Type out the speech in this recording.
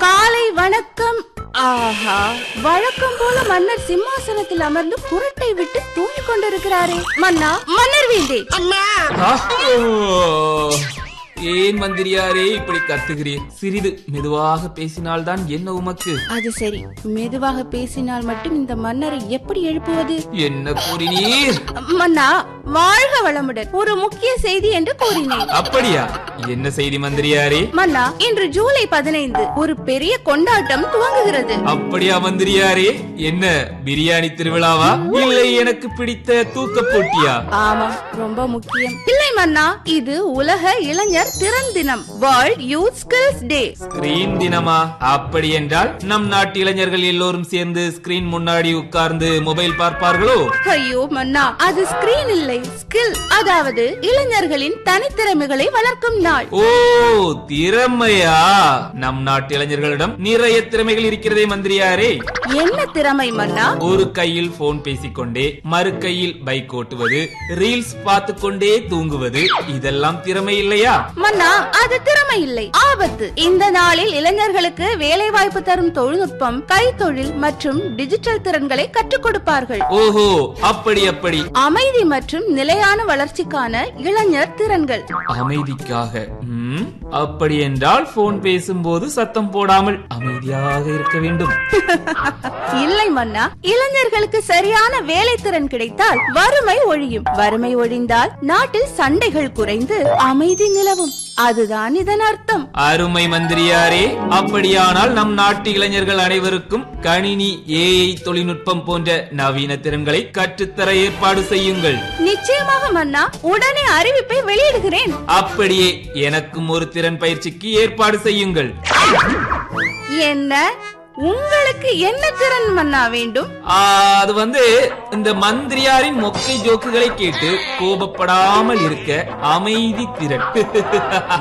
காலை வணக்கம் ஆஹா வழக்கம் போல மன்னர் சிம்மாசனத்தில் அமர்ந்து குரட்டை விட்டு தூங்கிக் கொண்டிருக்கிறாரே மன்னா மன்னர் வீந்தே ஆ, ஓ. ஏன் மந்திரியாரே இப்படி கத்துகிறீர் சிறிது மெதுவாக பேசினால்தான் என்ன உமக்கு அது சரி மெதுவாக பேசினால் மட்டும் இந்த மன்னரை எப்படி எழுப்புவது என்ன கூறினீர் மன்னா வாழ்க வளமுடன் ஒரு முக்கிய செய்தி என்று கூறினேன் அப்படியா என்ன செய்தி மந்திரியாரே மன்னா இன்று ஜூலை பதினைந்து ஒரு பெரிய கொண்டாட்டம் துவங்குகிறது அப்படியா மந்திரியாரே என்ன பிரியாணி திருவிழாவா இல்லை எனக்கு பிடித்த தூக்க போட்டியா ஆமா ரொம்ப முக்கியம் இல்லை மன்னா இது உலக இளைஞர் திறன் தினம் வேர்ல்ட் யூத் ஸ்கில்ஸ் டே ஸ்கிரீன் தினமா அப்படி என்றால் நம் நாட்டு இளைஞர்கள் எல்லோரும் சேர்ந்து ஸ்கிரீன் முன்னாடி உட்கார்ந்து மொபைல் பார்ப்பார்களோ ஐயோ மன்னா அது ஸ்கிரீன் இல்லை ஸ்கில் அதாவது இளைஞர்களின் தனித்திறமைகளை வளர்க்கும் நாள் ஓ திறமையா நம் நாட்டு இளைஞர்களிடம் நிறைய திறமைகள் இருக்கிறதே மந்திரியாரே என்ன திறமை மன்னா ஒரு கையில் போன் பேசிக்கொண்டே மறு கையில் பைக் ஓட்டுவது ரீல்ஸ் பார்த்து கொண்டே தூங்குவது இதெல்லாம் திறமை இல்லையா மன்னா அது திறமை இல்லை ஆபத்து இந்த நாளில் இளைஞர்களுக்கு வேலை வாய்ப்பு தரும் தொழில்நுட்பம் கைத்தொழில் மற்றும் டிஜிட்டல் திறன்களை கற்றுக் கொடுப்பார்கள் ஓஹோ அப்படி அப்படி அமைதி மற்றும் நிலையான வளர்ச்சிக்கான இளைஞர் திறன்கள் அமைதிக்காக ம், அப்படி என்றால் போன் பேசும்போது சத்தம் போடாமல் அமைதியாக இருக்க வேண்டும் இல்லை மன்னா இளைஞர்களுக்கு சரியான வேலை திறன் கிடைத்தால் வறுமை ஒழியும் வறுமை ஒழிந்தால் நாட்டில் சண்டைகள் குறைந்து அமைதி நிலவும் அதுதான் இதன் அர்த்தம் அருமை மந்திரியாரே அப்படியானால் நம் நாட்டு இளைஞர்கள் அனைவருக்கும் கணினி ஏஐ தொழில்நுட்பம் போன்ற நவீன திறன்களை கற்றுத்தர ஏற்பாடு செய்யுங்கள் நிச்சயமாக மன்னா உடனே அறிவிப்பை வெளியிடுகிறேன் அப்படியே எனக்கும் ஒரு திறன் பயிற்சிக்கு ஏற்பாடு செய்யுங்கள் என்ன உங்களுக்கு என்ன திறன் மன்னா வேண்டும் ஆ, அது வந்து இந்த மந்திரியாரின் மொக்கை ஜோக்குகளை கேட்டு கோபப்படாமல் இருக்க அமைதி திறன்